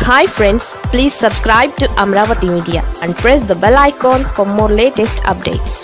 hi friends please subscribe to Amaravati media and press the bell icon for more latest updates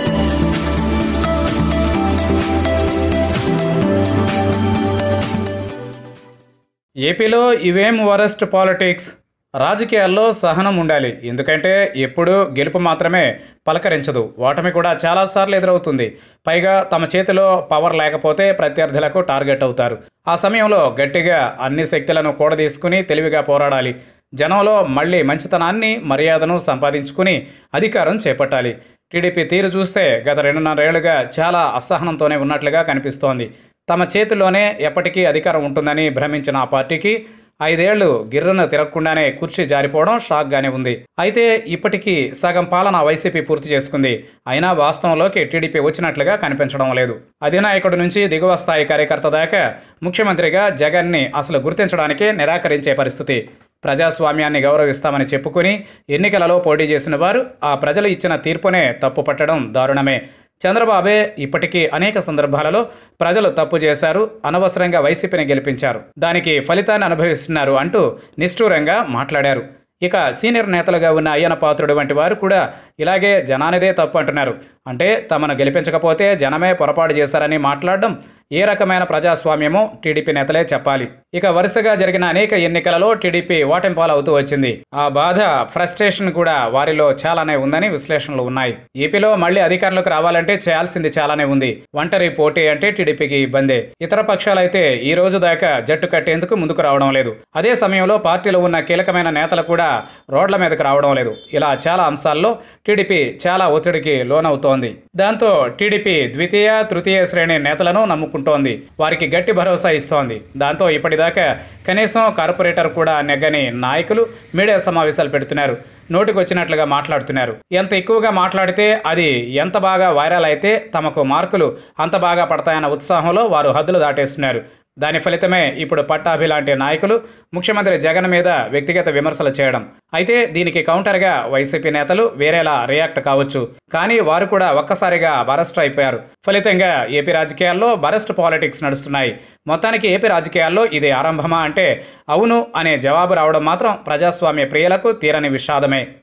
ఏపీలో ఇవేం worst politics రాజకీయాల్లో సహనం ఉండాలి ఎందుకంటే ఎప్పుడూ గెలుపు మాత్రమే పలకరించదు ఓటమి కూడా చాలాసార్లు ఎదురవుతుంది పైగా తమ చేతిలో పవర్ లేకపోతే ప్రత్యర్థులకు టార్గెట్ అవుతారు ఆ సమయంలో గట్టిగా అన్ని శక్తులను కూడదీసుకుని తెలివిగా పోరాడాలి జనంలో మళ్ళీ మంచితనాన్ని మర్యాదను సంపాదించుకుని అధికారం చేపట్టాలి టీడీపీ తీరు చూస్తే గత రెండున్నరేళ్లుగా చాలా అసహనంతోనే ఉన్నట్లుగా కనిపిస్తోంది తమ చేతిలోనే ఎప్పటికీ అధికారం ఉంటుందని భ్రమించిన ఆ పార్టీకి ఐదేళ్లు గిర్రున తిరగకుండానే కుర్చీ జారిపోవడం షాక్గానే ఉంది అయితే ఇప్పటికీ సగం పాలన వైసీపీ పూర్తి చేసుకుంది అయినా వాస్తవంలోకి టీడీపీ వచ్చినట్లుగా కనిపించడం లేదు అధినాయకుడి నుంచి దిగువ స్థాయి కార్యకర్త దాకా ముఖ్యమంత్రిగా జగన్ని అసలు గుర్తించడానికి నిరాకరించే పరిస్థితి ప్రజాస్వామ్యాన్ని గౌరవిస్తామని చెప్పుకుని ఎన్నికలలో పోటీ చేసిన వారు ఆ ప్రజలు ఇచ్చిన తీర్పునే తప్పు పట్టడం దారుణమే చంద్రబాబే ఇప్పటికీ అనేక సందర్భాలలో ప్రజలు తప్పు చేశారు అనవసరంగా వైసీపీని గెలిపించారు దానికి ఫలితాన్ని అనుభవిస్తున్నారు అంటూ నిష్ఠూరంగా మాట్లాడారు ఇక సీనియర్ నేతలుగా ఉన్న అయ్యన పాత్రుడు వంటి వారు కూడా ఇలాగే జనానిదే తప్పు అంటున్నారు అంటే తమను గెలిపించకపోతే జనమే పొరపాటు చేశారని మాట్లాడడం ఏ రకమైన ప్రజాస్వామ్యమో టీడీపీ నేతలే చెప్పాలి ఇక వరుసగా జరిగిన అనేక ఎన్నికలలో టీడీపీ ఓటెంపాలవుతూ వచ్చింది ఆ బాధ ఫ్రస్ట్రేషన్ కూడా వారిలో చాలానే ఉందని విశ్లేషణలు ఉన్నాయి ఏపీలో మళ్ళీ అధికారంలోకి రావాలంటే చేయాల్సింది చాలానే ఉంది ఒంటరి పోటీ అంటే టీడీపీకి ఇబ్బందే ఇతర పక్షాలైతే ఈ రోజు దాకా జట్టు కట్టేందుకు ముందుకు రావడం లేదు అదే సమయంలో పార్టీలో ఉన్న కీలకమైన నేతలు కూడా రోడ్ల మీదకు రావడం లేదు ఇలా చాలా అంశాల్లో టీడీపీ చాలా ఒత్తిడికి లోనవుతోంది దాంతో టీడీపీ ద్వితీయ తృతీయ శ్రేణి నేతలను నమ్ముకుంటోంది వారికి గట్టి భరోసా ఇస్తోంది దాంతో ఇప్పటిదాకా కనీసం కార్పొరేటర్ కూడా నెగ్గని నాయకులు మీడియా సమావేశాలు పెడుతున్నారు నోటికి వచ్చినట్లుగా మాట్లాడుతున్నారు ఎంత ఎక్కువగా మాట్లాడితే అది ఎంత బాగా వైరల్ అయితే తమకు మార్కులు అంత బాగా పడతాయన్న ఉత్సాహంలో వారు హద్దులు దాటేస్తున్నారు దాని ఫలితమే ఇప్పుడు పట్టాభి లాంటి నాయకులు ముఖ్యమంత్రి జగన్ మీద వ్యక్తిగత విమర్శలు చేయడం అయితే దీనికి కౌంటర్గా వైసీపీ నేతలు వేరేలా రియాక్ట్ కావచ్చు కానీ వారు కూడా ఒక్కసారిగా బరస్ట్ అయిపోయారు ఫలితంగా ఏపీ రాజకీయాల్లో బరస్ట్ పాలిటిక్స్ నడుస్తున్నాయి మొత్తానికి ఏపీ రాజకీయాల్లో ఇది ఆరంభమా అంటే అవును అనే జవాబు రావడం మాత్రం ప్రజాస్వామ్య ప్రియులకు తీరని విషాదమే